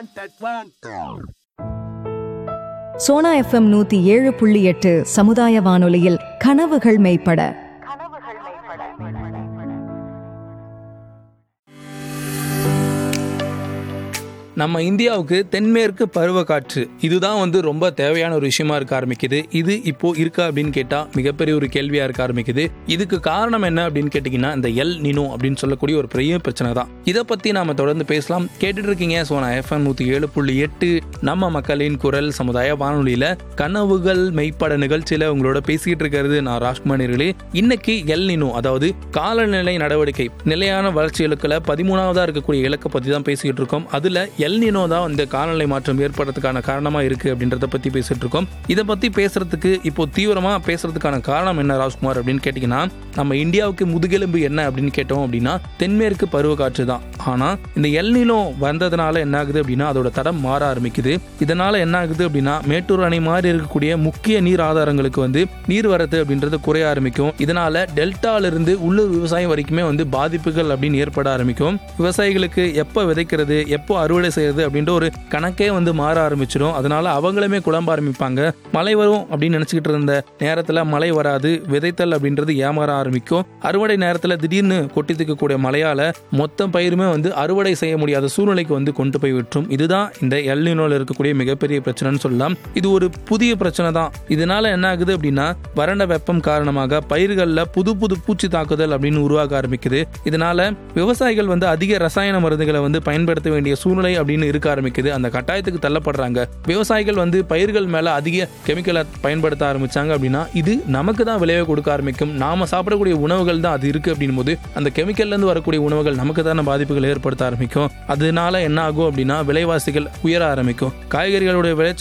Sona FM நூத்தி ஏழு புள்ளி எட்டு சமுதாய வானொலியில் கனவுகள் மெய்ப்பட நம்ம இந்தியாவுக்கு தென்மேற்கு பருவக்காற்று இதுதான் வந்து ரொம்ப தேவையான ஒரு விஷயமா இருக்க ஆரம்பிக்குது இது இப்போ இருக்கா அப்படின்னு கேட்டா மிகப்பெரிய ஒரு கேள்வியா இருக்க ஆரம்பிக்குது இதுக்கு காரணம் என்ன அப்படின்னு கேட்டீங்கன்னா இந்த எல் நினோ அப்படின்னு சொல்லக்கூடிய ஒரு பெரிய பிரச்சனை தான் இதை பத்தி நாம தொடர்ந்து பேசலாம் கேட்டுட்டு இருக்கீங்க சோனா எஃப்எம் நூத்தி ஏழு புள்ளி எட்டு நம்ம மக்களின் குரல் சமுதாய வானொலியில கனவுகள் மெய்ப்பட நிகழ்ச்சியில உங்களோட பேசிக்கிட்டு இருக்கிறது நான் ராஜ்குமாரிகளே இன்னைக்கு எல் நினோ அதாவது காலநிலை நடவடிக்கை நிலையான வளர்ச்சி இலக்குல பதிமூணாவதா இருக்கக்கூடிய இலக்கை பத்தி தான் பேசிக்கிட்டு இருக்கோம் அதுல எல்னினோ தான் இந்த காலநிலை மாற்றம் ஏற்படுறதுக்கான காரணமா இருக்கு அப்படின்றத பத்தி பேசிட்டு இருக்கோம் இதை பத்தி பேசுறதுக்கு இப்போ தீவிரமா பேசுறதுக்கான காரணம் என்ன ராஜ்குமார் அப்படின்னு கேட்டீங்கன்னா நம்ம இந்தியாவுக்கு முதுகெலும்பு என்ன அப்படின்னு கேட்டோம் அப்படின்னா தென்மேற்கு பருவக்காற்று தான் ஆனா இந்த எல்நிலோ வந்ததுனால என்ன ஆகுது அப்படின்னா அதோட தடம் மாற ஆரம்பிக்குது இதனால என்ன ஆகுது அப்படின்னா மேட்டூர் அணை மாதிரி இருக்கக்கூடிய முக்கிய நீர் ஆதாரங்களுக்கு வந்து நீர் வரத்து அப்படின்றது குறைய ஆரம்பிக்கும் இதனால டெல்டால இருந்து உள்ளூர் விவசாயம் வரைக்குமே வந்து பாதிப்புகள் அப்படின்னு ஏற்பட ஆரம்பிக்கும் விவசாயிகளுக்கு எப்போ விதைக்கிறது எப்போ அறுவடை செய்யறது அப்படின்ற ஒரு கணக்கே வந்து மாற ஆரம்பிச்சிடும் அதனால அவங்களுமே குழம்ப ஆரம்பிப்பாங்க மழை வரும் அப்படின்னு நினைச்சுக்கிட்டு இருந்த நேரத்துல மழை வராது விதைத்தல் அப்படின்றது ஏமாற ஆரம்பிக்கும் அறுவடை நேரத்துல திடீர்னு கொட்டி தூக்கக்கூடிய மழையால மொத்த பயிருமே வந்து அறுவடை செய்ய முடியாத சூழ்நிலைக்கு வந்து கொண்டு போய் விட்டுரும் இதுதான் இந்த எல்லினோல இருக்கக்கூடிய மிகப்பெரிய பிரச்சனைன்னு சொல்லலாம் இது ஒரு புதிய பிரச்சனை தான் இதனால என்ன ஆகுது அப்படின்னா வறண்ட வெப்பம் காரணமாக பயிர்கள்ல புது புது பூச்சி தாக்குதல் அப்படின்னு உருவாக ஆரம்பிக்குது இதனால விவசாயிகள் வந்து அதிக ரசாயன மருந்துகளை வந்து பயன்படுத்த வேண்டிய சூழ்நிலை அப்படின்னு இருக்க ஆரம்பிக்குது அந்த கட்டாயத்துக்கு தள்ளப்படுறாங்க விவசாயிகள் வந்து பயிர்கள் மேல அதிக கெமிக்கலை பயன்படுத்த ஆரம்பிச்சாங்க அப்படின்னா இது நமக்கு தான் விளைவை கொடுக்க ஆரம்பிக்கும் நாம சாப்பிடக்கூடிய உணவுகள் தான் அது இருக்கு அப்படின் போது அந்த கெமிக்கல்ல இருந்து வரக்கூடிய உணவுகள் நமக்கு தானே பாதிப்புகள் ஏற்படுத்த ஆரம்பிக்கும் அதனால என்ன ஆகும் அப்படின்னா விலைவாசிகள் உயர ஆரம்பிக்கும் காய்கறிகளுடைய விளைச்சல்